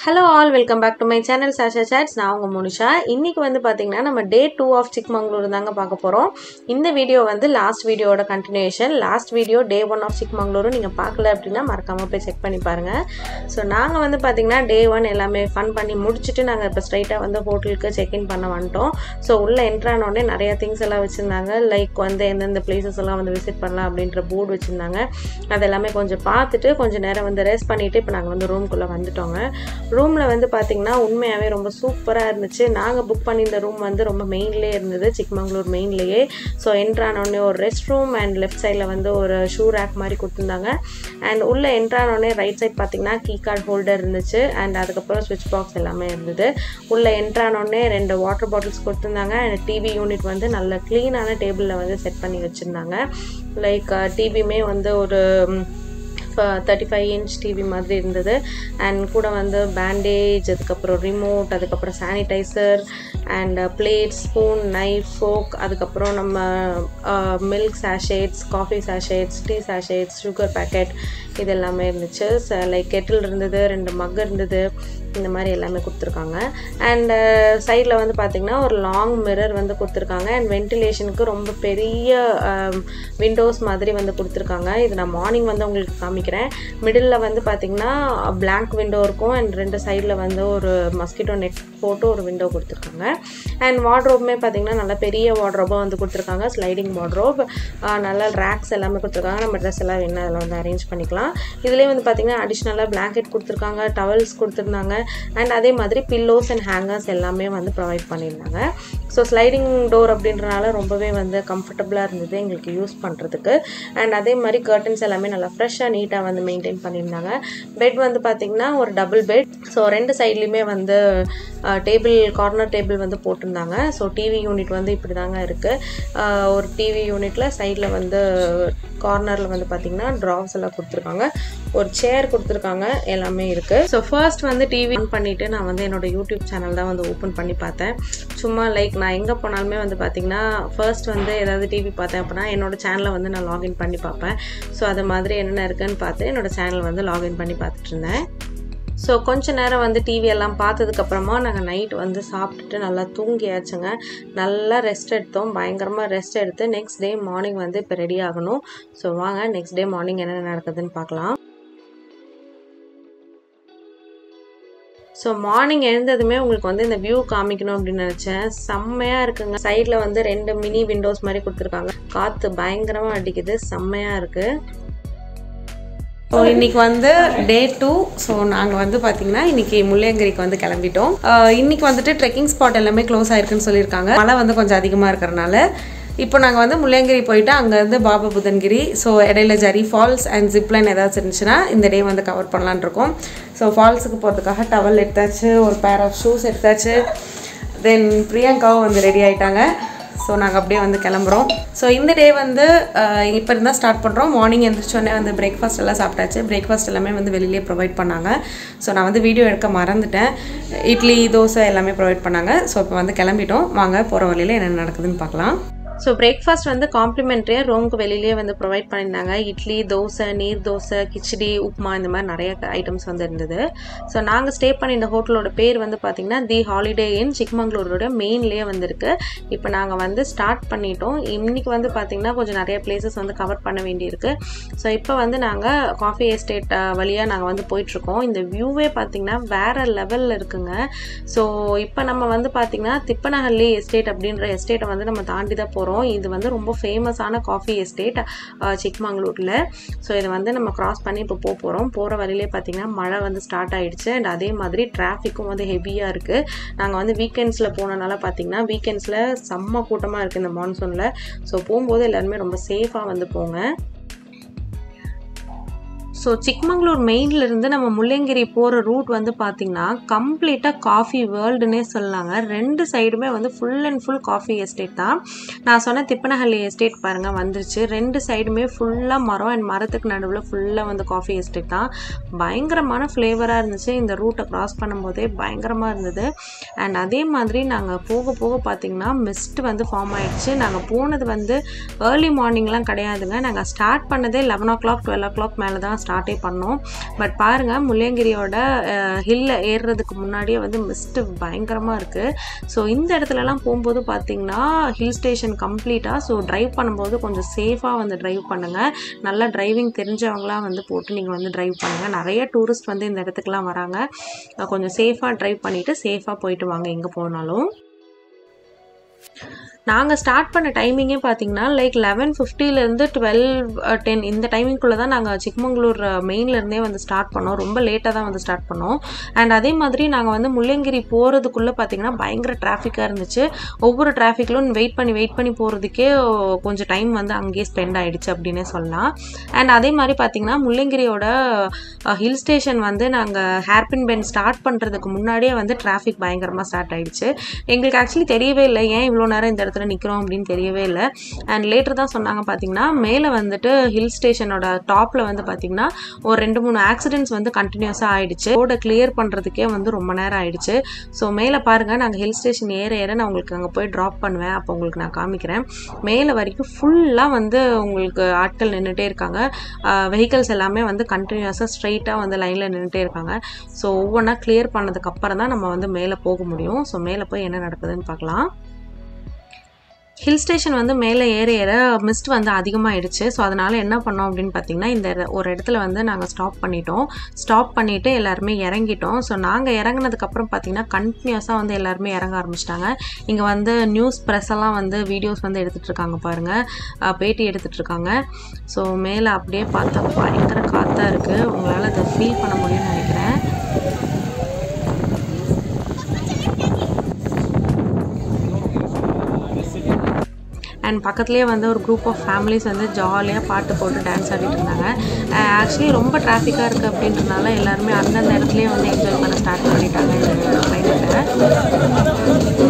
Hello all welcome back to my channel Sasha chats நான் உங்கள் முனிஷா இன்றைக்கி வந்து பார்த்திங்கன்னா நம்ம டே டூ ஆஃப் சிக்மங்களூர் தாங்க பார்க்க போகிறோம் இந்த வீடியோ வந்து லாஸ்ட் வீடியோட continuation last video day one of சிக்மங்களூரும் நீங்கள் பார்க்கல அப்படின்னா மறக்காமல் போய் செக் பண்ணி பாருங்கள் ஸோ நாங்கள் வந்து பார்த்திங்கன்னா டே ஒன் எல்லாமே ஃபன் பண்ணி முடிச்சுட்டு நாங்கள் இப்போ ஸ்ட்ரைட்டாக வந்து ஹோட்டலுக்கு செக்இன் பண்ண வந்துட்டோம் ஸோ உள்ளே என்ட்ரானோடனே நிறையா திங்ஸ் எல்லாம் வச்சுருந்தாங்க லைக் வந்து எந்தெந்த பிளேசஸ் எல்லாம் வந்து விசிட் பண்ணலாம் அப்படின்ற போர்டு வச்சுருந்தாங்க அது எல்லாமே கொஞ்சம் பார்த்துட்டு கொஞ்சம் நேரம் வந்து ரெஸ்ட் பண்ணிவிட்டு இப்போ நாங்கள் வந்து ரூம்குள்ளே வந்துட்டோங்க ரூமில் வந்து பார்த்திங்கன்னா உண்மையாகவே ரொம்ப சூப்பராக இருந்துச்சு நாங்கள் புக் பண்ணியிருந்த ரூம் வந்து ரொம்ப மெயின்லேயே இருந்தது சிக்மங்களூர் மெயின்லேயே ஸோ என்ட்ரானோடனே ஒரு ரெஸ்ட் ரூம் அண்ட் லெஃப்ட் சைடில் வந்து ஒரு ஷூ ரேக் மாதிரி கொடுத்துருந்தாங்க அண்ட் உள்ளே என்ட்ரானோடனே ரைட் சைட் பார்த்திங்கன்னா கீ கார்டு ஹோல்டர் இருந்துச்சு அண்ட் அதுக்கப்புறம் ஸ்விட்ச் பாக்ஸ் எல்லாமே இருந்தது உள்ளே என்ட்ரானோடனே ரெண்டு வாட்டர் பாட்டில்ஸ் கொடுத்துருந்தாங்க அண்ட் டிவி யூனிட் வந்து நல்ல க்ளீனான டேபிளில் வந்து செட் பண்ணி வச்சுருந்தாங்க லைக் டிவியுமே வந்து ஒரு தேர்ட்டி ஃபைவ் இன்ச் டிவி மாதிரி இருந்தது அண்ட் கூட வந்து பேண்டேஜ் அதுக்கப்புறம் ரிமோட் அதுக்கப்புறம் sanitiser and plate spoon knife fork அதுக்கப்புறம் நம்ம milk sachets coffee sachets tea sachets sugar packet இது எல்லாமே இருந்துச்சு லைக் கெட்டில் இருந்தது ரெண்டு மக் இருந்தது இந்த மாதிரி எல்லாமே கொடுத்துருக்காங்க அண்ட் சைடில் வந்து பார்த்திங்கன்னா ஒரு லாங் மிரர் வந்து கொடுத்துருக்காங்க அண்ட் வென்டிலேஷனுக்கு ரொம்ப பெரிய விண்டோஸ் மாதிரி வந்து கொடுத்துருக்காங்க இது நான் மார்னிங் வந்து உங்களுக்கு காமிக்கிறேன் மிடில் வந்து பார்த்திங்கன்னா பிளாங்க் விண்டோ இருக்கும் அண்ட் ரெண்டு சைடில் வந்து ஒரு மஸ்கிட்டோ நெட் போட்டு ஒரு விண்டோ கொடுத்துருக்காங்க அண்ட் வார்ட்ரோப்புமே பார்த்திங்கன்னா நல்ல பெரிய வார்ட்ரோபாக வந்து கொடுத்துருக்காங்க ஸ்லைடிங் வார்ட்ரோப் நல்ல ரேக்ஸ் எல்லாமே கொடுத்துருக்காங்க நம்ம ட்ரெஸ் எல்லாம் வேணும் அதில் வந்து அரேஞ்ச் பண்ணிக்கலாம் இதுலேயே வந்து பார்த்திங்கன்னா அடிஷ்னலாக பிளாங்கெட் கொடுத்துருக்காங்க டவல்ஸ் கொடுத்துருந்தாங்க அண்ட் அதே மாதிரி பில்லோஸ் அண்ட் ஹேங்கர்ஸ் எல்லாமே வந்து ப்ரொவைட் பண்ணியிருந்தாங்க ஸோ ஸ்லைடிங் டோர் அப்படின்றனால ரொம்பவே வந்து கம்ஃபர்டபுளாக இருந்தது எங்களுக்கு யூஸ் பண்ணுறதுக்கு அண்ட் அதே மாதிரி கர்டன்ஸ் எல்லாமே நல்லா ஃப்ரெஷ்ஷாக நீட்டாக வந்து மெயின்டைன் பண்ணியிருந்தாங்க பெட் வந்து பார்த்திங்கன்னா ஒரு டபுள் பெட் ஸோ ரெண்டு சைட்லேயுமே வந்து டேபிள் கார்னர் டேபிள் வந்து போட்டிருந்தாங்க ஸோ டிவி யூனிட் வந்து இப்படி தாங்க இருக்குது ஒரு டிவி யூனிட்டில் சைடில் வந்து கார்னரில் வந்து பார்த்திங்கன்னா ட்ராப்ஸ் எல்லாம் கொடுத்துருக்காங்க ஒரு சேர் கொடுத்துருக்காங்க எல்லாமே இருக்குது ஸோ ஃபர்ஸ்ட் வந்து டிவி ஆன் பண்ணிவிட்டு நான் வந்து என்னோடய யூடியூப் சேனல் தான் வந்து ஓப்பன் பண்ணி பார்த்தேன் சும்மா லைக் நான் எங்கே போனாலுமே வந்து பார்த்திங்கன்னா ஃபர்ஸ்ட் வந்து ஏதாவது டிவி பார்த்தேன் அப்படின்னா என்னோடய சேனலை வந்து நான் லாகின் பண்ணி பார்ப்பேன் ஸோ அது மாதிரி என்னென்ன இருக்குன்னு பார்த்து என்னோடய சேனல் வந்து லாகின் பண்ணி பார்த்துட்டு இருந்தேன் ஸோ கொஞ்ச நேரம் வந்து டிவி எல்லாம் பார்த்ததுக்கப்புறமா நாங்கள் நைட் வந்து சாப்பிட்டுட்டு நல்லா தூங்கியாச்சுங்க நல்லா ரெஸ்ட் எடுத்தோம் பயங்கரமாக ரெஸ்ட் எடுத்து நெக்ஸ்ட் டே மார்னிங் வந்து இப்போ ரெடி ஆகணும் ஸோ வாங்க நெக்ஸ்ட் டே மார்னிங் என்ன நடக்குதுன்னு பார்க்கலாம் ஸோ மார்னிங் எழுந்ததுமே உங்களுக்கு வந்து இந்த வியூ காமிக்கணும் அப்படின்னு நினச்சேன் செம்மையாக இருக்குங்க சைடில் வந்து ரெண்டு மினி விண்டோஸ் மாதிரி கொடுத்துருக்காங்க காற்று பயங்கரமாக அடிக்குது செம்மையாக இருக்குது ஸோ இன்னைக்கு வந்து டே டூ ஸோ நாங்கள் வந்து பார்த்தீங்கன்னா இன்னைக்கு முள்ளையங்கிரிக்கு வந்து கிளம்பிட்டோம் இன்னைக்கு வந்துட்டு ட்ரெக்கிங் ஸ்பாட் எல்லாமே க்ளோஸ் ஆயிருக்குன்னு சொல்லியிருக்காங்க மழை வந்து கொஞ்சம் அதிகமாக இருக்கிறனால இப்போ நாங்கள் வந்து முள்ளையங்கிரி போயிட்டு அங்கேருந்து பாபா புதன்கிரி ஸோ இடையில ஜரி ஃபால்ஸ் அண்ட் ஜிப்லைன் ஏதாச்சும் இருந்துச்சுன்னா இந்த டே வந்து கவர் பண்ணலான் இருக்கோம் ஸோ ஃபால்ஸுக்கு போகிறதுக்காக டவல் எடுத்தாச்சு ஒரு பேர் ஆஃப் ஷூஸ் எடுத்தாச்சு தென் பிரியங்காவும் வந்து ரெடி ஆகிட்டாங்க ஸோ நாங்கள் அப்படியே வந்து கிளம்புறோம் ஸோ இந்த டே வந்து இப்போ இருந்தால் ஸ்டார்ட் பண்ணுறோம் மார்னிங் எழுந்திரிச்சோடனே வந்து பிரேக்ஃபாஸ்ட் எல்லாம் சாப்பிட்டாச்சு பிரேக்ஃபாஸ்ட் எல்லாமே வந்து வெளியிலே ப்ரொவைட் பண்ணாங்க ஸோ நான் வந்து வீடியோ எடுக்க மறந்துட்டேன் இட்லி தோசை எல்லாமே ப்ரொவைட் பண்ணாங்க ஸோ இப்போ வந்து கிளம்பிட்டோம் வாங்க போகிற வழியில் என்ன நடக்குதுன்னு பார்க்கலாம் ஸோ பிரேக்ஃபாஸ்ட் வந்து காம்ப்ளிமெண்ட்ரியாக ரூமுக்கு வெளியிலேயே வந்து ப்ரொவைட் பண்ணியிருந்தாங்க இட்லி தோசை நீர் தோசை கிச்சடி உப்மா இந்த மாதிரி நிறைய ஐட்டம்ஸ் வந்து இருந்தது ஸோ நாங்கள் ஸ்டே பண்ணியிருந்த ஹோட்டலோட பேர் வந்து பார்த்திங்கன்னா தி ஹாலிடே இன் சிக்மங்களூரோட மெயின்லேயே வந்துருக்கு இப்போ நாங்கள் வந்து ஸ்டார்ட் பண்ணிட்டோம் இன்றைக்கி வந்து பார்த்திங்கன்னா கொஞ்சம் நிறைய பிளேசஸ் வந்து கவர் பண்ண வேண்டியிருக்கு ஸோ இப்போ வந்து நாங்கள் காஃபி எஸ்டேட் வழியாக நாங்கள் வந்து போயிட்டுருக்கோம் இந்த வியூவே பார்த்திங்கன்னா வேறு லெவலில் இருக்குங்க ஸோ இப்போ நம்ம வந்து பார்த்திங்கன்னா திப்பனஹள்ளி எஸ்டேட் அப்படின்ற எஸ்டேட்டை வந்து நம்ம தாண்டி தான் போகிறோம் போகிறோம் இது வந்து ரொம்ப ஃபேமஸான காஃபி எஸ்டேட் சிக்மங்களூரில் ஸோ இதை வந்து நம்ம கிராஸ் பண்ணி இப்போ போக போகிறோம் போகிற வழியிலே பார்த்திங்கன்னா மழை வந்து ஸ்டார்ட் ஆகிடுச்சு அண்ட் அதே மாதிரி டிராஃபிக்கும் வந்து ஹெவியாக இருக்குது நாங்கள் வந்து வீக்கெண்ட்ஸில் போனனால பார்த்திங்கன்னா வீக்கெண்ட்ஸில் செம்ம கூட்டமாக இருக்குது இந்த மான்சூனில் ஸோ போகும்போது எல்லாருமே ரொம்ப சேஃபாக வந்து போங்க ஸோ சிக்மங்களூர் மெயின்லேருந்து நம்ம முள்ளங்கிரி போகிற ரூட் வந்து பார்த்திங்கன்னா கம்ப்ளீட்டாக காஃபி வேர்ல்டுனே சொல்லலாங்க ரெண்டு சைடுமே வந்து full and full coffee estate தான் நான் சொன்ன திப்பனஹள்ளி எஸ்டேட் பாருங்கள் வந்துருச்சு ரெண்டு சைடுமே ஃபுல்லாக மரம் அண்ட் மரத்துக்கு நடுவில் ஃபுல்லாக வந்து காஃபி எஸ்டேட் தான் பயங்கரமான ஃப்ளேவராக இருந்துச்சு இந்த ரூட்டை க்ராஸ் பண்ணும்போதே பயங்கரமாக இருந்தது அண்ட் அதே மாதிரி நாங்கள் போக போக பார்த்திங்கன்னா மிஸ்ட் வந்து ஃபார்ம் ஆயிடுச்சு நாங்கள் போனது வந்து ஏர்லி மார்னிங்லாம் கிடையாதுங்க நாங்கள் ஸ்டார்ட் பண்ணதே eleven o'clock twelve o'clock மேலே தான் ஸ்டார்ட்டே பண்ணோம் பட் பாருங்கள் முள்ளங்கிரியோட ஹில்ல ஏறுறதுக்கு முன்னாடியே வந்து மிஸ்ட்டு பயங்கரமாக இருக்குது ஸோ இந்த இடத்துலலாம் போகும்போது பார்த்தீங்கன்னா ஹில் ஸ்டேஷன் கம்ப்ளீட்டாக ஸோ ட்ரைவ் பண்ணும்போது கொஞ்சம் சேஃபாக வந்து ட்ரைவ் பண்ணுங்கள் நல்லா டிரைவிங் தெரிஞ்சவங்களாம் வந்து போட்டு நீங்கள் வந்து ட்ரைவ் பண்ணுங்கள் நிறைய டூரிஸ்ட் வந்து இந்த இடத்துக்குலாம் வராங்க அஹ் கொஞ்சம் சேஃபாக ட்ரைவ் பண்ணிவிட்டு சேஃபாக போயிட்டு வாங்க எங்கே போனாலும் நாங்கள் ஸ்டார்ட் பண்ண டைமிங்கே பார்த்தீங்கன்னா லைக் லெவன் ஃபிஃப்டிலேருந்து டுவெல் டென் இந்த டைமிங்குள்ளே தான் நாங்கள் சிக்மங்களூர் மெயின்லேருந்தே வந்து ஸ்டார்ட் பண்ணோம் ரொம்ப லேட்டாக தான் வந்து ஸ்டார்ட் பண்ணோம் அண்ட் அதே மாதிரி நாங்கள் வந்து முள்ளங்கிரி போகிறதுக்குள்ளே பார்த்தீங்கன்னா பயங்கர டிராஃபிக்காக இருந்துச்சு ஒவ்வொரு டிராஃபிக்லும் வெயிட் பண்ணி வெயிட் பண்ணி போகிறதுக்கே கொஞ்சம் டைம் வந்து அங்கேயே ஸ்பெண்ட் ஆகிடுச்சு அப்படின்னே சொல்லலாம் அண்ட் அதே மாதிரி பார்த்தீங்கன்னா முள்ளங்கிரியோட ஹில் ஸ்டேஷன் வந்து நாங்கள் ஹேர்பின் பென் ஸ்டார்ட் பண்ணுறதுக்கு முன்னாடியே வந்து டிராஃபிக் பயங்கரமாக ஸ்டார்ட் ஆகிடுச்சு எங்களுக்கு ஆக்சுவலி தெரியவே இல்லை ஏன் இவ்வளோ நேரம் இந்த இடத்துல நிற்கிறோம் அப்படின்னு தெரியவே இல்லை அண்ட் லேட்டர் தான் சொன்னாங்க பார்த்தீங்கன்னா மேலே வந்துட்டு ஹில் ஸ்டேஷனோட டாப்பில் வந்து பார்த்தீங்கன்னா ஒரு ரெண்டு மூணு ஆக்சிடென்ட்ஸ் வந்து கண்டினியூஸாக ஆயிடுச்சு ரோடை கிளியர் பண்ணுறதுக்கே வந்து ரொம்ப நேரம் ஆயிடுச்சு ஸோ மேலே பாருங்கள் நாங்கள் ஹில் ஸ்டேஷன் ஏற ஏற நான் உங்களுக்கு அங்கே போய் ட்ராப் பண்ணுவேன் அப்போ உங்களுக்கு நான் காமிக்கிறேன் மேலே வரைக்கும் ஃபுல்லாக வந்து உங்களுக்கு ஆட்கள் நின்றுட்டே இருக்காங்க வெஹிக்கல்ஸ் எல்லாமே வந்து கண்டினியூஸாக ஸ்ட்ரைட்டாக வந்து லைனில் நின்றுட்டே இருக்காங்க ஸோ ஒவ்வொன்றா கிளியர் பண்ணதுக்கு அப்புறம் தான் நம்ம வந்து மேலே போக முடியும் ஸோ மேலே போய் என்ன நடக்குதுன்னு பார்க்கலாம் ஹில் ஸ்டேஷன் வந்து மேலே ஏற ஏற மிஸ்ட் வந்து அதிகமாகிடுச்சு ஸோ அதனால் என்ன பண்ணோம் அப்படின்னு பார்த்தீங்கன்னா இந்த இட- ஒரு இடத்துல வந்து நாங்கள் ஸ்டாப் பண்ணிட்டோம் ஸ்டாப் பண்ணிவிட்டு எல்லாருமே இறங்கிட்டோம் ஸோ நாங்கள் இறங்குனதுக்கப்புறம் பார்த்தீங்கன்னா கண்டினியூஸாக வந்து எல்லாருமே இறங்க ஆரம்பிச்சிட்டாங்க இங்கே வந்து நியூஸ் ப்ரெஸ் எல்லாம் வந்து வீடியோஸ் வந்து எடுத்துகிட்டு இருக்காங்க பாருங்கள் அஹ் பேட்டி எடுத்துகிட்டு இருக்காங்க ஸோ மேலே அப்படியே பார்த்தா பயங்கர காற்றா இருக்குது உங்களால் அதை ஃபீல் பண்ண முடியும்னு நினைக்கிறேன் அண்ட் பக்கத்துலேயே வந்து ஒரு குரூப் ஆஃப் ஃபேமிலிஸ் வந்து ஜாலியாக பாட்டு போட்டு டான்ஸ் ஆடிட்டு இருந்தாங்க ஆக்சுவலி ரொம்ப டிராஃபிக்காக இருக்குது அப்படின்றனால எல்லாருமே அந்தந்த இடத்துலயே வந்து என்ஜாய் பண்ண ஸ்டார்ட் பண்ணிட்டாங்க இந்த ட்ரெயினில்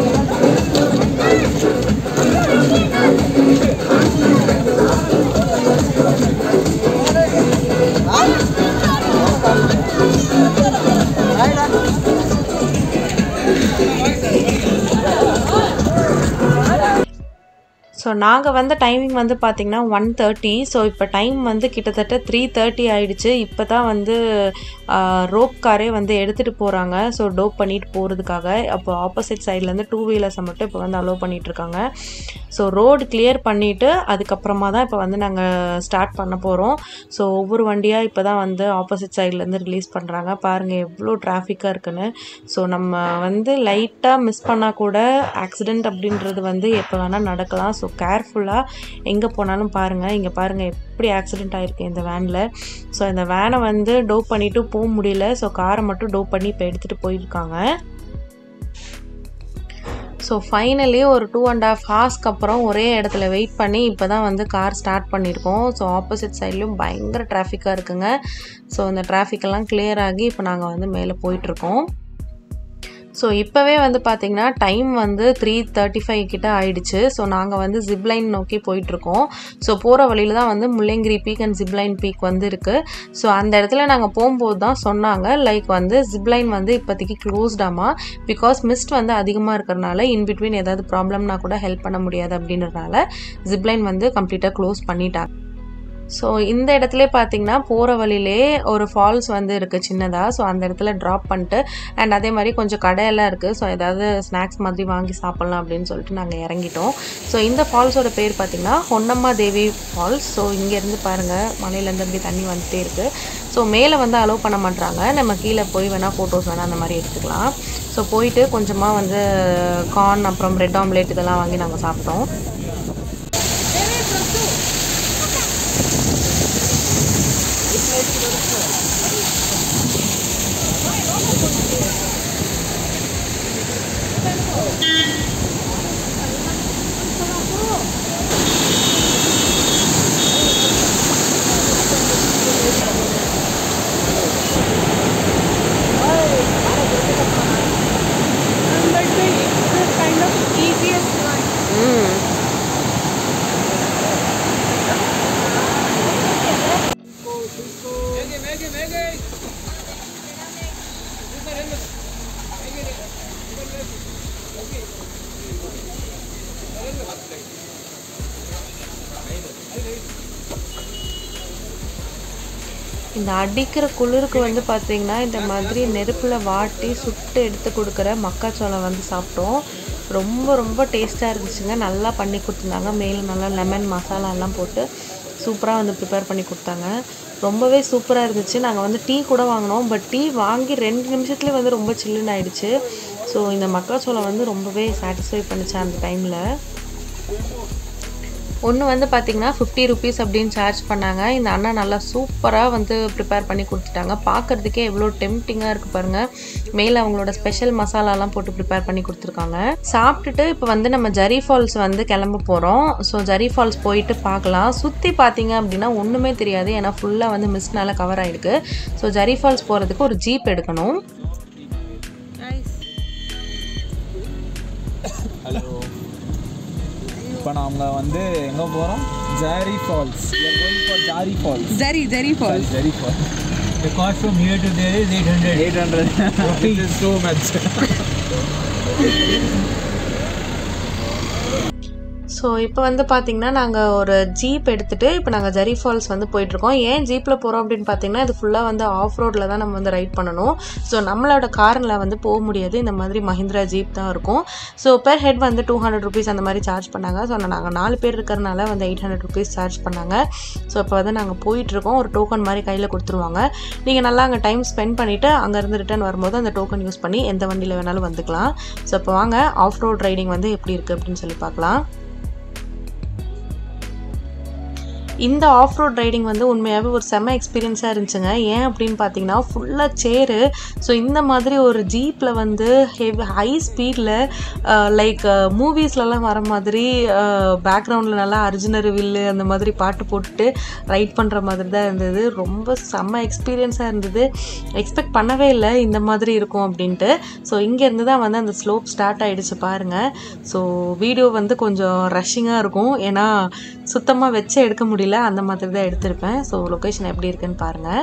ஸோ நாங்கள் வந்த டைமிங் வந்து பார்த்திங்கன்னா ஒன் தேர்ட்டி ஸோ இப்போ டைம் வந்து கிட்டத்தட்ட த்ரீ தேர்ட்டி ஆயிடுச்சு இப்போ தான் வந்து ரோப் காரே வந்து எடுத்துகிட்டு போகிறாங்க ஸோ டோப் பண்ணிட்டு போகிறதுக்காக அப்போ ஆப்போசிட் சைட்லேருந்து டூ வீலர்ஸை மட்டும் இப்போ வந்து அலோவ் பண்ணிகிட்ருக்காங்க ஸோ ரோடு கிளியர் பண்ணிவிட்டு அதுக்கப்புறமா தான் இப்போ வந்து நாங்கள் ஸ்டார்ட் பண்ண போகிறோம் ஸோ ஒவ்வொரு வண்டியாக இப்போ தான் வந்து ஆப்போசிட் சைட்லேருந்து ரிலீஸ் பண்ணுறாங்க பாருங்கள் எவ்வளோ டிராஃபிக்காக இருக்குன்னு ஸோ நம்ம வந்து லைட்டாக மிஸ் பண்ணால் கூட ஆக்சிடெண்ட் அப்படின்றது வந்து எப்போ வேணால் நடக்கலாம் ஸோ கேர்ஃபுல்லாக எங்கே போனாலும் பாருங்கள் இங்கே பாருங்கள் எப்படி ஆக்சிடெண்ட் ஆகிருக்கு இந்த வேனில் ஸோ இந்த வேனை வந்து டோப் பண்ணிவிட்டு போக முடியல ஸோ காரை மட்டும் டோப் பண்ணி இப்போ எடுத்துகிட்டு போயிருக்காங்க ஸோ ஃபைனலி ஒரு டூ அண்ட் ஹாஃப் ஹார்ஸ்க்கு அப்புறம் ஒரே இடத்துல வெயிட் பண்ணி இப்போ தான் வந்து கார் ஸ்டார்ட் பண்ணியிருக்கோம் ஸோ ஆப்போசிட் சைட்லேயும் பயங்கர டிராஃபிக்காக இருக்குங்க ஸோ இந்த டிராஃபிக்கெல்லாம் clear ஆகி இப்போ நாங்கள் வந்து மேலே போயிட்டுருக்கோம் ஸோ இப்போவே வந்து பார்த்திங்கன்னா டைம் வந்து த்ரீ தேர்ட்டி ஃபைவ் கிட்ட ஆயிடுச்சு ஸோ நாங்கள் வந்து ஜிப்லைன் நோக்கி போயிட்டுருக்கோம் ஸோ போகிற வழியில் தான் வந்து Mullayanagiri peak and zipline peak வந்து இருக்குது ஸோ அந்த இடத்துல நாங்கள் போகும்போது தான் சொன்னாங்க லைக் வந்து ஜிப்லைன் வந்து இப்போதைக்கு க்ளோஸ்டாமா பிகாஸ் மிஸ்ட் வந்து அதிகமாக இருக்கிறனால இன் பிட்வீன் ஏதாவது ப்ராப்ளம்னா கூட ஹெல்ப் பண்ண முடியாது அப்படின்றனால ஜிப்லைன் வந்து கம்ப்ளீட்டாக க்ளோஸ் பண்ணிட்டாங்க ஸோ இந்த இடத்துல பார்த்தீங்கன்னா போகிற வழியிலே ஒரு ஃபால்ஸ் வந்து இருக்குது சின்னதாக ஸோ அந்த இடத்துல ட்ராப் பண்ணிட்டு அண்ட் அதே மாதிரி கொஞ்சம் கடையெல்லாம் இருக்குது ஸோ ஏதாவது ஸ்நாக்ஸ் மாதிரி வாங்கி சாப்பிட்லாம் அப்படின்னு சொல்லிட்டு நாங்கள் இறங்கிட்டோம் ஸோ இந்த ஃபால்ஸோட பேர் பார்த்தீங்கன்னா ஹொன்னம்மா தேவி ஃபால்ஸ் ஸோ இங்கேருந்து பாருங்கள் மலையிலேருந்து அப்படி தண்ணி வந்துட்டே இருக்குது ஸோ மேலே வந்து அலோவ் பண்ண மாட்டாங்க நம்ம கீழே போய் வேணால் ஃபோட்டோஸ் வேணால் அந்த மாதிரி எடுத்துக்கலாம் ஸோ போயிட்டு கொஞ்சமாக வந்து கார்ன் அப்புறம் பிரெட் ஆம்லேட் இதெல்லாம் வாங்கி நாங்கள் சாப்பிட்டோம் And like the, the kind of easiest one. ம் இந்த அடிக்கிற குளிருக்கு வந்து பார்த்திங்கன்னா இந்த மாதிரி நெருப்பில் வாட்டி சுட்டு எடுத்து கொடுக்குற மக்காச்சோளம் வந்து சாப்பிட்டோம் ரொம்ப ரொம்ப டேஸ்ட்டாக இருந்துச்சுங்க நல்லா பண்ணி கொடுத்துருந்தாங்க மேலே நல்லா லெமன் மசாலா எல்லாம் போட்டு சூப்பராக வந்து ப்ரிப்பேர் பண்ணி கொடுத்தாங்க ரொம்பவே சூப்பராக இருந்துச்சு நாங்கள் வந்து டீ கூட வாங்கினோம் பட் டீ வாங்கி ரெண்டு நிமிஷத்துலேயே வந்து ரொம்ப சில்லுன்னு ஆயிடுச்சு ஸோ இந்த மக்காச்சோளம் வந்து ரொம்பவே சாட்டிஸ்ஃபை பண்ணுச்சு அந்த டைமில் ஒன்று வந்து பார்த்திங்கன்னா ஃபிஃப்டி ருபீஸ் அப்படின்னு சார்ஜ் பண்ணாங்க இந்த அண்ணா நல்லா சூப்பராக வந்து ப்ரிப்பேர் பண்ணி கொடுத்துட்டாங்க பார்க்குறதுக்கே எவ்வளோ டெம்டிங்காக இருக்குது பாருங்கள் மேலே அவங்களோட ஸ்பெஷல் மசாலாலாம் போட்டு ப்ரிப்பேர் பண்ணி கொடுத்துருக்காங்க சாப்பிட்டுட்டு இப்போ வந்து நம்ம ஜரி ஃபால்ஸ் வந்து கிளம்ப போகிறோம் ஸோ ஜரி ஃபால்ஸ் போயிட்டு பார்க்கலாம் சுற்றி பார்த்தீங்க அப்படின்னா ஒன்றுமே தெரியாது ஏன்னா ஃபுல்லாக வந்து மிஸ்ட்னால கவர் ஆகிருக்கு ஸோ ஜரி ஃபால்ஸ் போகிறதுக்கு ஒரு ஜீப் எடுக்கணும் ஹலோ இப்போ நாம வந்து எங்கே போகிறோம் Jhari falls Jhari falls Zari, Zari Falls. Jhari falls The cost from here to there is 800. Eight hundred is too much so இப்போ வந்து பார்த்திங்கன்னா நாங்கள் ஒரு ஜீப் எடுத்துகிட்டு இப்போ நாங்கள் ஜரி ஃபால்ஸ் வந்து போயிட்டுருக்கோம் ஏன் ஜீப்பில் போகிறோம் அப்படின்னு பார்த்தீங்கன்னா இது ஃபுல்லாக வந்து ஆஃப் ரோடில் தான் நம்ம வந்து ரைட் பண்ணணும் ஸோ நம்மளோட காரில் வந்து போக முடியாது இந்த மாதிரி மஹிந்திரா ஜீப் தான் இருக்கும் ஸோ பெர் ஹெட் வந்து டூ ஹண்ட்ரட் ருபீஸ் அந்த மாதிரி சார்ஜ் பண்ணாங்க ஸோ நாங்கள் நாலு பேர் இருக்கிறனால வந்து எயிட் ஹண்ட்ரட் ருபீஸ் சார்ஜ் பண்ணாங்க ஸோ இப்போ வந்து நாங்கள் போயிட்டுருக்கோம் ஒரு டோக்கன் மாதிரி கையில் கொடுத்துருவாங்க நீங்கள் நல்லா அங்கே டைம் ஸ்பெண்ட் பண்ணிவிட்டு அங்கேருந்து ரிட்டர்ன் வரும்போது அந்த டோக்கன் யூஸ் பண்ணி எந்த வண்டியில் வேணாலும் வந்துக்கலாம் ஸோ இப்போ வாங்க ஆஃப் ரோட் ரைடிங் வந்து எப்படி இருக்குது அப்படின்னு சொல்லி பார்க்கலாம் இந்த ஆஃப் ரோட் ரைடிங் வந்து உண்மையாகவே ஒரு செம்ம எக்ஸ்பீரியன்ஸாக இருந்துச்சுங்க ஏன் அப்படின்னு பார்த்தீங்கன்னா ஃபுல்லாக சேரு ஸோ இந்த மாதிரி ஒரு ஜீப்பில் வந்து ஹெவி ஹை ஸ்பீடில் லைக் மூவிஸ்லலாம் வர மாதிரி பேக்ரவுண்டில் நல்லா அர்ஜுனர் வில்லு அந்த மாதிரி பாட்டு போட்டுட்டு ரைட் பண்ணுற மாதிரி தான் இருந்தது ரொம்ப செம்ம எக்ஸ்பீரியன்ஸாக இருந்தது எக்ஸ்பெக்ட் பண்ணவே இல்லை இந்த மாதிரி இருக்கும் அப்படின்ட்டு ஸோ இங்கேருந்து தான் வந்து அந்த ஸ்லோப் ஸ்டார்ட் ஆகிடுச்சு பாருங்கள் ஸோ வீடியோ வந்து கொஞ்சம் ரஷ்ஷிங்காக இருக்கும் ஏன்னா சுத்தமாக வச்சு எடுக்க முடியல அந்த மாதிரி தான் எடுத்திருப்பேன் ஸோ லொக்கேஷன் எப்படி இருக்குன்னு பாருங்கள்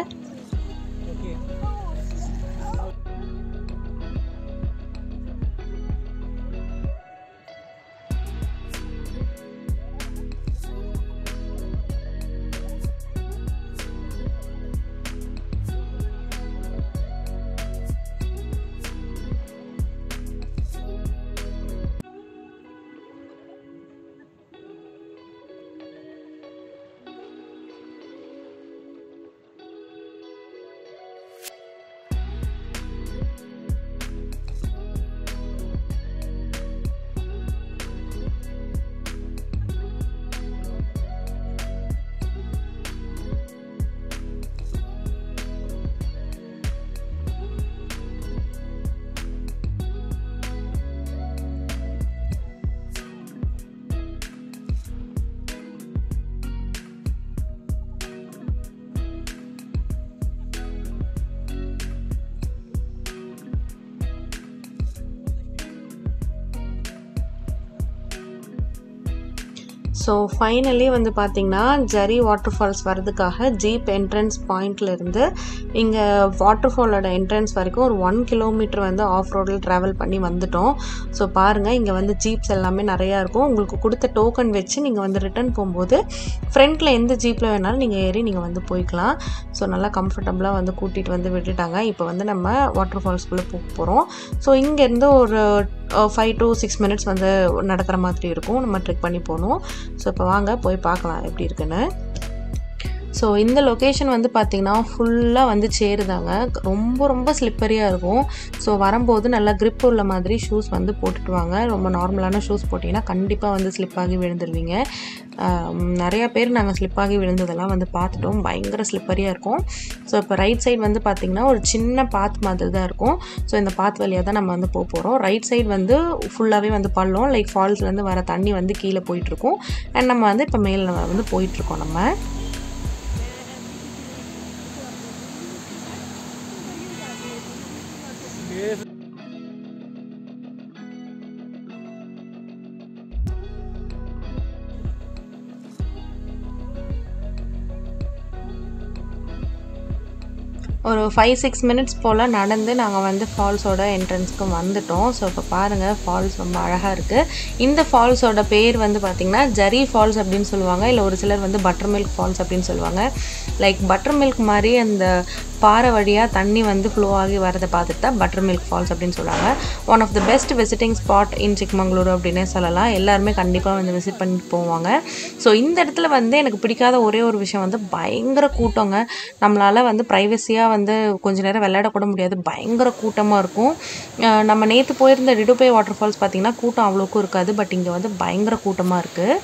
ஸோ ஃபைனலி வந்து பார்த்திங்கன்னா ஜரி வாட்டர் ஃபால்ஸ் வரதுக்காக ஜீப் என்ட்ரன்ஸ் பாயிண்ட்லேருந்து இங்கே வாட்டர் ஃபாலோட என்ட்ரன்ஸ் வரைக்கும் ஒரு ஒன் கிலோமீட்டர் வந்து ஆஃப் ரோடில் ட்ராவல் பண்ணி வந்துட்டோம் ஸோ பாருங்கள் இங்கே வந்து ஜீப்ஸ் எல்லாமே நிறையா இருக்கும் உங்களுக்கு கொடுத்த டோக்கன் வச்சு நீங்கள் வந்து ரிட்டர்ன் போகும்போது ஃப்ரண்ட்டில் எந்த ஜீப்பில் வேணாலும் நீங்கள் ஏறி நீங்கள் வந்து போய்க்கலாம் ஸோ நல்லா கம்ஃபர்டபுளாக வந்து கூட்டிகிட்டு வந்து விட்டுட்டாங்க இப்போ வந்து நம்ம வாட்டர் ஃபால்ஸ்குள்ளே போக போகிறோம் ஸோ இங்கேருந்து ஒரு ஃபைவ் டு சிக்ஸ் மினிட்ஸ் வந்து நடக்கிற மாதிரி இருக்கும் நம்ம ட்ரெக் பண்ணி போகணும் ஸோ இப்போ வாங்க போய் பார்க்கலாம் எப்படி இருக்குன்னு ஸோ இந்த லொக்கேஷன் வந்து பார்த்திங்கன்னா ஃபுல்லாக வந்து சேருதாங்க ரொம்ப ரொம்ப ஸ்லிப்பரியாக இருக்கும் ஸோ வரும்போது நல்லா grip உள்ள மாதிரி ஷூஸ் வந்து போட்டுட்டு வாங்க ரொம்ப நார்மலான ஷூஸ் போட்டிங்கன்னா கண்டிப்பாக வந்து slip ஆகி விழுந்துருவீங்க ஆம், நிறைய பேர் நாங்கள் slip ஆகி விழுந்ததெல்லாம் வந்து பார்த்துட்டோம் பயங்கர ஸ்லிப்பரியாக இருக்கும் ஸோ இப்போ ரைட் சைடு வந்து பார்த்திங்கன்னா ஒரு சின்ன பாத் மாதிரி தான் இருக்கும் ஸோ இந்த பாத் வழியாக தான் நம்ம வந்து போக போகிறோம் ரைட் சைடு வந்து ஃபுல்லாகவே வந்து பள்ளம் லைக் ஃபால்ஸ்லேருந்து வர தண்ணி வந்து கீழே போயிட்டுருக்கும் அண்ட் நம்ம வந்து இப்போ மேலே வந்து போயிட்டுருக்கோம் நம்ம ஒரு ஃபைவ் சிக்ஸ் மினிட்ஸ் போல் நடந்து நாங்கள் வந்து ஃபால்ஸோட என்ட்ரன்ஸ்க்கு வந்துட்டோம் ஸோ இப்போ பாருங்கள் ஃபால்ஸ் ரொம்ப அழகாக இருக்குது இந்த ஃபால்ஸோட பேர் வந்து பார்த்திங்கன்னா ஜரி ஃபால்ஸ் அப்படின்னு சொல்லுவாங்க இல்லை ஒரு சிலர் வந்து பட்டர் மில்க் ஃபால்ஸ் அப்படின்னு சொல்லுவாங்க லைக் பட்டர் மில்க் மாதிரி அந்த பாறை வழியாக தண்ணி வந்து ஃப்ளோ ஆகி வரதை பார்த்துட்டு தான் பட்டர் மில்க் ஃபால்ஸ் அப்படின்னு சொல்லுவாங்க one of the best visiting spot in Chikmagalur அப்படின்னே சொல்லலாம் எல்லாருமே கண்டிப்பாக வந்து விசிட் பண்ணிட்டு போவாங்க ஸோ இந்த இடத்துல வந்து எனக்கு பிடிக்காத ஒரே ஒரு விஷயம் வந்து பயங்கர கூட்டங்க நம்மளால் வந்து ப்ரைவசியாக வந்து கொஞ்ச நேரம் விளையாடக்கூட முடியாது பயங்கர கூட்டமாக இருக்கும் அஹ் நம்ம நேற்று போயிருந்த டிடுபே வாட்டர் ஃபால்ஸ் பார்த்திங்கன்னா கூட்டம் அவ்வளோக்கும் இருக்காது பட் இங்கே வந்து பயங்கர கூட்டமாக இருக்குது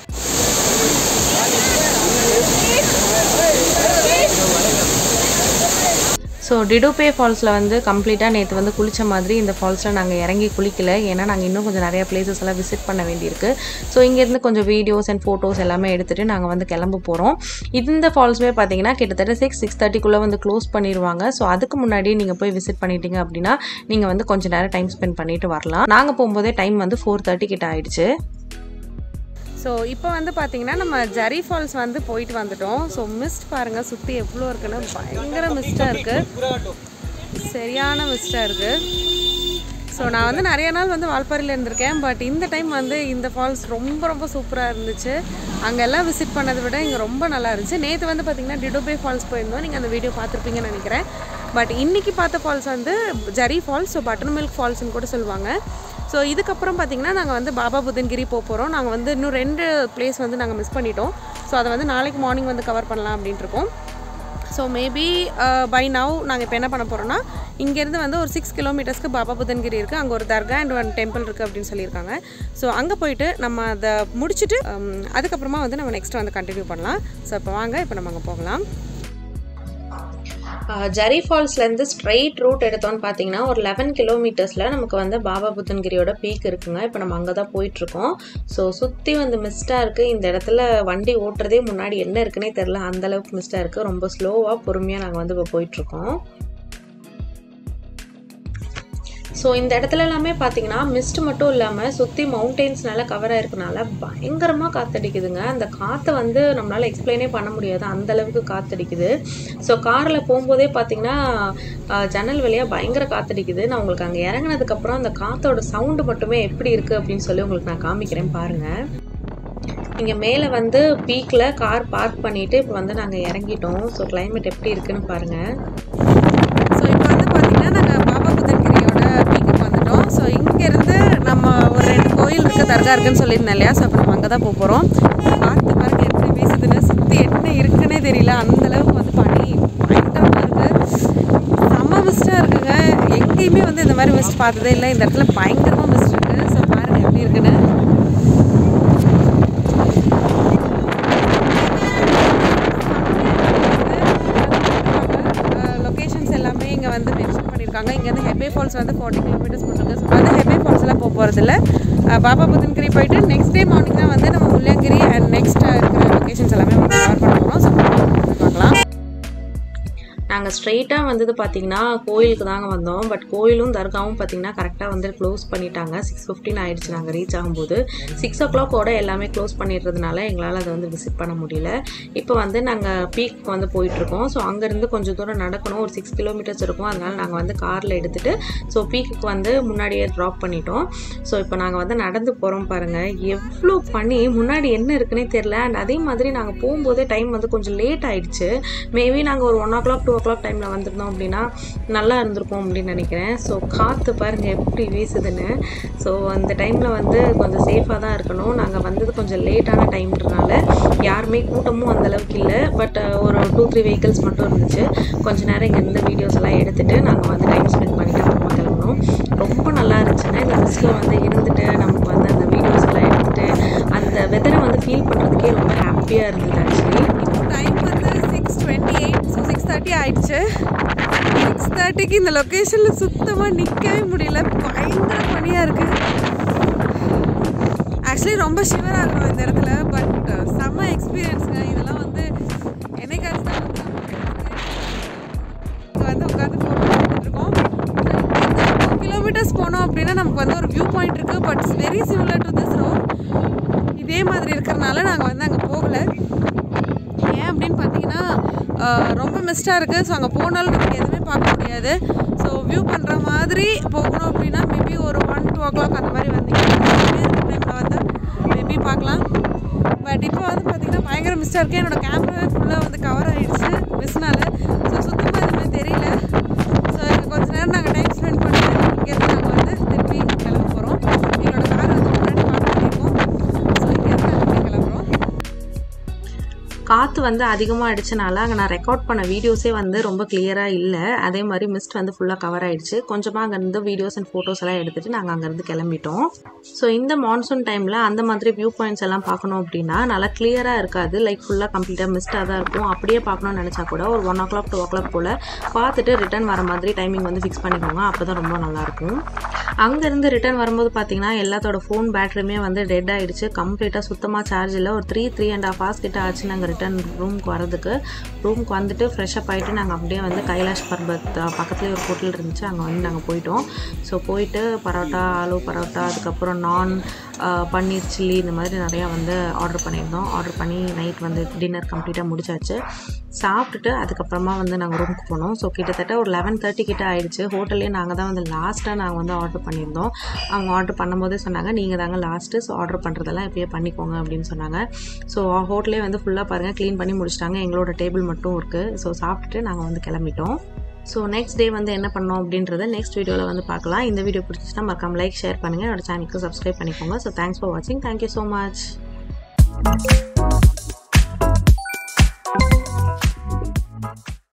ஸோ டிடுபே ஃபால்ஸில் வந்து கம்ப்ளீட்டாக நேற்று வந்து குளித்த மாதிரி இந்த ஃபால்ஸில் நாங்கள் இறங்கி குளிக்கல ஏன்னா நாங்கள் இன்னும் கொஞ்சம் நிறையா பிளேசஸ் எல்லாம் விசிட் பண்ண வேண்டியிருக்கு ஸோ இங்கேருந்து கொஞ்சம் வீடியோஸ் அண்ட் ஃபோட்டோஸ் எல்லாமே எடுத்துகிட்டு நாங்கள் வந்து கிளம்ப போகிறோம் இந்த ஃபால்ஸுமே பார்த்தீங்கன்னா கிட்டத்தட்ட சிக்ஸ் சிக்ஸ் தேர்ட்டிக்குள்ளே வந்து க்ளோஸ் பண்ணிடுவாங்க ஸோ அதுக்கு முன்னாடி நீங்கள் போய் விசிட் பண்ணிட்டீங்க அப்படின்னா நீங்கள் வந்து கொஞ்சம் நேரம் டைம் ஸ்பெண்ட் பண்ணிட்டு வரலாம் நாங்கள் போகும்போதே டைம் வந்து ஃபோர் தேர்ட்டி கிட்ட ஆயிடுச்சு ஸோ இப்போ வந்து பார்த்தீங்கன்னா நம்ம ஜரி ஃபால்ஸ் வந்து போயிட்டு வந்துட்டோம் ஸோ மிஸ்ட் பாருங்கள் சுற்றி எவ்வளோ இருக்குன்னு பயங்கர மிஸ்டாக இருக்குது சரியான மிஸ்டாக இருக்குது ஸோ நான் வந்து நிறைய நாள் வந்து வால்பாறையில் இருந்திருக்கேன் பட் இந்த டைம் வந்து இந்த ஃபால்ஸ் ரொம்ப ரொம்ப சூப்பராக இருந்துச்சு அங்கெல்லாம் விசிட் பண்ணதை விட இங்கே ரொம்ப நல்லா இருந்துச்சு நேற்று வந்து பார்த்திங்கன்னா டிடோபே ஃபால்ஸ் போயிருந்தோம் நீங்கள் அந்த வீடியோ பார்த்துருப்பீங்கன்னு நினைக்கிறேன் பட் இன்றைக்கி பார்த்த ஃபால்ஸ் வந்து Jhari falls so buttermilk ஃபால்ஸ்னு கூட சொல்லுவாங்க ஸோ இதுக்கப்புறம் பார்த்திங்கன்னா நாங்கள் வந்து பாபா புதன்கிரி போக போகிறோம் நாங்கள் வந்து இன்னும் ரெண்டு பிளேஸ் வந்து நாங்கள் மிஸ் பண்ணிட்டோம் ஸோ அதை வந்து நாளைக்கு மார்னிங் வந்து கவர் பண்ணலாம் அப்படின்ட்டு இருக்கோம் ஸோ மேபி பை நவ் நாங்கள் இப்போ என்ன பண்ண போகிறோம்னா இங்கேருந்து வந்து ஒரு சிக்ஸ் கிலோமீட்டர்ஸ்க்கு பாபா புதன்கிரி இருக்குது அங்கே ஒரு தர்கா அண்ட் ஒன் டெம்பிள் இருக்குது அப்படின்னு சொல்லியிருக்காங்க ஸோ அங்கே போயிட்டு நம்ம அதை முடிச்சுட்டு um, அதுக்கப்புறமா வந்து நம்ம நெக்ஸ்ட் வந்து கண்டினியூ பண்ணலாம் ஸோ இப்போ வாங்க இப்போ நம்ம அங்கே போகலாம் ஜரி ஃபால்ஸ்லேருந்து ஸ்ட்ரைட் ரூட் எடுத்தோம்னு பார்த்தீங்கன்னா ஒரு லெவன் கிலோமீட்டர்ஸில் நமக்கு வந்து பாபா புத்தன்கிரியோட பீக் இருக்குங்க இப்போ நம்ம அங்கே தான் போயிட்டுருக்கோம் ஸோ சுற்றி வந்து மிஸ்டாக இருக்குது இந்த இடத்துல வண்டி ஓட்டுறதே முன்னாடி என்ன இருக்குன்னே தெரில அந்தளவுக்கு மிஸ்டாக இருக்குது ரொம்ப ஸ்லோவாக பொறுமையாக நாங்கள் வந்து இப்போ போயிட்டுருக்கோம் ஸோ இந்த இடத்துல எல்லாமே பார்த்தீங்கன்னா மிஸ்ட் மட்டும் இல்லாமல் சுற்றி மவுண்டெயின்ஸ்னால கவர் ஆயிருக்கனால பயங்கரமாக காத்தடிக்குதுங்க அந்த காற்றை வந்து நம்மளால் எக்ஸ்பிளைனே பண்ண முடியாது அந்த அளவுக்கு காத்தடிக்குது ஸோ காரில் போகும்போதே பார்த்தீங்கன்னா ஆஹ், ஜன்னல் வழியாக பயங்கர காத்தடிக்குது நான் உங்களுக்கு அங்கே இறங்குனதுக்கப்புறம் அந்த காற்றோட சவுண்டு மட்டுமே எப்படி இருக்குது அப்படின்னு சொல்லி உங்களுக்கு நான் காமிக்கிறேன் பாருங்கள் இங்கே மேலே வந்து பீக்கில் கார் பார்க் பண்ணிவிட்டு இப்போ வந்து நாங்கள் இறங்கிட்டோம் ஸோ climate எப்படி இருக்குன்னு பாருங்கள் ஸோ இப்போ வந்து பார்த்தீங்கன்னா நாங்கள் பாபா புதன்கிரியோட பீக்குக்கு வந்துட்டோம் ஸோ இங்கேருந்து நம்ம ஒரு ரெண்டு கோயில் இருக்குது தர்கா இருக்குன்னு சொல்லியிருந்தேன் இல்லையா ஸோ இப்போ நம்ம அங்கே தான் போக போகிறோம் பார்த்து பாருங்க எப்படி வீசுதுன்னு சுற்றி என்ன இருக்குன்னே தெரியல அந்த அளவுக்கு வந்து பனி பயங்கரமாக இருக்குது செம்ம மிஸ்டாக இருக்குங்க எங்கேயுமே வந்து இந்த மாதிரி மிஸ்ட் பார்த்ததே இல்லை இந்த இடத்துல பயங்கரமாக மிஸ்ட் இருக்குது ஸோ பாருங்கள் எப்படி இருக்குன்னு லொக்கேஷன்ஸ் எல்லாமே இங்கே வந்து மென்ஷன் பண்ணியிருக்காங்க இங்கேருந்து ஹெபே ஃபால்ஸ் வந்து ஃபார்ட்டி கிலோமீட்டர்ஸ் போட்டிருக்கு ஸோ வந்து ஹெபே ஃபால்ஸ்லாம் போக போகிறதில்ல பாபா புதன்கிரி போயிட்டு நெக்ஸ்ட் டே மார்னிங் தான் வந்து நம்ம முள்ளங்கிரி அண்ட் நெக்ஸ்ட் இருக்கிற லொக்கேஷன்ஸ் எல்லாமே வந்து கவர் பண்ண போகிறோம் ஸோ பார்க்கலாம் நாங்கள் ஸ்ட்ரெயிட்டாக வந்தது பார்த்தீங்கன்னா கோயிலுக்கு தாங்க வந்தோம் பட் கோயிலும் தர்காவும் பார்த்தீங்கன்னா கரெக்டாக வந்து க்ளோஸ் பண்ணிட்டாங்க சிக்ஸ் ஃபிஃப்டின் ஆயிடுச்சு நாங்கள் ரீச் ஆகும்போது சிக்ஸ் ஓ கிளாக்கோட எல்லாமே க்ளோஸ் பண்ணிடுறதுனால எங்களால் அதை வந்து விசிட் பண்ண முடியல இப்போ வந்து நாங்கள் பீக் வந்து போயிட்டுருக்கோம் ஸோ அங்கேருந்து கொஞ்சம் தூரம் நடக்கணும் ஒரு சிக்ஸ் கிலோமீட்டர்ஸ் இருக்கும் அதனால் நாங்கள் வந்து காரில் எடுத்துகிட்டு ஸோ பீக்குக்கு வந்து முன்னாடியே ட்ராப் பண்ணிட்டோம் ஸோ இப்போ நாங்கள் வந்து நடந்து போகிறோம் பாருங்கள் எவ்வளோ பண்ணி முன்னாடி என்ன இருக்குன்னே தெரில அண்ட் அதே மாதிரி நாங்கள் போகும்போதே டைம் வந்து கொஞ்சம் லேட் ஆயிடுச்சு மேபி நாங்கள் ஒரு one o'clock two o'clock டைமில் வந்திருந்தோம் அப்படின்னா நல்லா இருந்திருக்கும் அப்படின்னு நினைக்கிறேன் ஸோ காற்று பாருங்கள் எப்படி வீசுதுன்னு ஸோ அந்த டைமில் வந்து கொஞ்சம் சேஃபாக தான் இருக்கணும் நாங்கள் வந்தது கொஞ்சம் லேட்டான டைம்ன்றனால யாருமே கூட்டமும் அந்த அளவுக்கு இல்லை பட் ஒரு டூ த்ரீ வெஹிக்கிள்ஸ் மட்டும் இருந்துச்சு கொஞ்ச நேரம் இங்கே இருந்த வீடியோஸ் எல்லாம் எடுத்துகிட்டு நாங்கள் வந்து டைம் ஸ்பெண்ட் பண்ணிட்டு அப்புறமா கிளம்பணும் ரொம்ப நல்லா இருந்துச்சுன்னா இந்த மிஸ்டில் வந்து இருந்துட்டு நமக்கு வந்து அந்த வீடியோஸ் எல்லாம் எடுத்துகிட்டு அந்த வெதரை வந்து ஃபீல் பண்ணுறதுக்கே ரொம்ப ஹாப்பியாக இருந்தது ஆக்சுவலி இப்போ டைம் வந்து six twenty eight so six thirty ஆயிடுச்சு சிக்ஸ் தேர்ட்டிக்கு இந்த லொக்கேஷனில் சுத்தமாக நிற்கவே முடியல பயங்கர பனியாக இருக்குது ஆக்சுவலி ரொம்ப ஷிவர் ஆகிறோம் இந்த இடத்துல பட் செம்ம எக்ஸ்பீரியன்ஸுங்க இதெல்லாம் வந்து என்னைக்காச்சும் தான் வந்து இங்க வந்து உட்காந்து ஃபோட்டோ எடுத்துருக்கோம் டூ கிலோமீட்டர்ஸ் போனோம் அப்படின்னா நமக்கு வந்து ஒரு வியூ பாயிண்ட் இருக்குது but very similar to this road இதே மாதிரி இருக்கிறனால நாங்கள் வந்து அங்கே போகலை ஏன் அப்படின்னு பார்த்தீங்கன்னா ரொம்ப மிஸ்டாக இருக்குது ஸோ அங்கே போனாலும் நமக்கு எதுவுமே பார்க்க முடியாது ஸோ வியூ பண்ணுற மாதிரி போகணும் அப்படின்னா மேபி ஒரு ஒன் டூ ஓ கிளாக் அந்த மாதிரி வந்தீங்க டைமில் வந்தால் மேபி பார்க்கலாம் பட் இப்போ வந்து பார்த்திங்கன்னா பயங்கர மிஸ்டாக இருக்குது என்னோடய கேமரா ஃபுல்லாக வந்து கவர் ஆகிடுச்சு மிஸ்னால ஸோ சுத்தமாக எதுவுமே தெரியல ஸோ இங்கே கொஞ்ச நேரம் நாங்கள் டைம் ஸ்பெண்ட் பண்ணிட்டு இங்கேருந்து நாங்கள் வந்து திருப்பி கிளம்ப போகிறோம் எங்களோட கார் வந்து முன்னாடி பார்க் பண்ணியிருக்கோம் ஸோ இங்கேருந்து நாங்கள் அப்படியே கிளம்புறோம் காற்று வந்து அதிகமாக அடிச்சனால அங்கே நான் ரெக்கார்ட் பண்ண வீடியோஸே வந்து ரொம்ப கிளியராக இல்லை அதே மாதிரி மிஸ்ட் வந்து ஃபுல்லாக கவர் ஆயிடுச்சு கொஞ்சமாக அங்கேருந்து வீடியோஸ் அண்ட் ஃபோட்டோஸ் எல்லாம் எடுத்துகிட்டு நாங்கள் அங்கேருந்து கிளம்பிட்டோம் ஸோ இந்த மான்சூன் டைமில் அந்த மாதிரி வியூ பாயிண்ட்ஸ் எல்லாம் பார்க்கணும் அப்படின்னா நல்லா கிளியராக இருக்காது லைக் ஃபுல்லாக கம்ப்ளீட்டாக மிஸ்டாக தான் இருக்கும் அப்படியே பார்க்கணும்னு நினச்சா கூட ஒரு one o'clock two o'clock போல் பார்த்துட்டு ரிட்டர்ன் வர மாதிரி டைமிங் வந்து ஃபிக்ஸ் பண்ணிக்கோங்க அப்போ தான் ரொம்ப நல்லாயிருக்கும் அங்கேருந்து ரிட்டர்ன் வரும்போது பார்த்தீங்கன்னா எல்லாத்தோட ஃபோன் பேட்டரியுமே வந்து டெட் ஆகிடுச்சு கம்ப்ளீட்டாக சுத்தமாக சார்ஜ் இல்லை ஒரு three three and half hours கிட்ட ஆச்சு நாங்கள் ரிட்டர்ன் ரூமுக்கு வரதுக்கு ரூமுக்கு வந்துட்டு ஃப்ரெஷ்அப் ஆகிட்டு நாங்கள் அப்படியே வந்து கைலாஷ் பர்பத் பக்கத்துலேயே ஒரு ஹோட்டல் இருந்துச்சு அங்கே வந்து நாங்கள் போயிட்டோம் ஸோ போயிட்டு பரோட்டா ஆலு பரோட்டா அதுக்கப்புறம் நான் பன்னீர் சில்லி இந்த மாதிரி நிறையா வந்து ஆர்டர் பண்ணியிருந்தோம் ஆர்டர் பண்ணி நைட் வந்து டின்னர் கம்ப்ளீட்டாக முடிச்சாச்சு சாப்பிட்டுட்டு அதுக்கப்புறமா வந்து நாங்கள் ரூமுக்கு போனோம் ஸோ கிட்டத்தட்ட ஒரு லெவன் தேர்ட்டி கிட்ட ஆயிடுச்சு ஹோட்டல்லே நாங்கள் தான் வந்து லாஸ்ட்டாக நாங்கள் வந்து ஆர்டர் பண்ணியிருந்தோம் அவங்க ஆர்டர் பண்ணும்போதே சொன்னாங்க நீங்கள் தாங்க லாஸ்ட்டு ஸோ ஆர்டர் பண்ணுறதெல்லாம் இப்போயே பண்ணிக்கோங்க அப்படின்னு சொன்னாங்க ஸோ ஹோட்டலே வந்து ஃபுல்லாக பாருங்கள் க்ளீன் பண்ணி முடிச்சிட்டாங்க எங்களோட டேபிள் மட்டும் இருக்குது ஸோ சாப்பிட்டுட்டு நாங்கள் வந்து கிளம்பிட்டோம் ஸோ நெக்ஸ்ட் டே வந்து என்ன பண்ணோம் அப்படின்றத நெக்ஸ்ட் வீடியோவில் வந்து பார்க்கலாம் இந்த வீடியோ பிடிச்சிச்சுன்னா மறக்காம லைக் ஷேர் பண்ணுங்கள் என்னோட சேனலுக்கு சப்ஸ்கிரைப் பண்ணிக்கோங்க ஸோ தேங்க்ஸ் ஃபார் வாட்சிங் தேங்க்யூ ஸோ மச்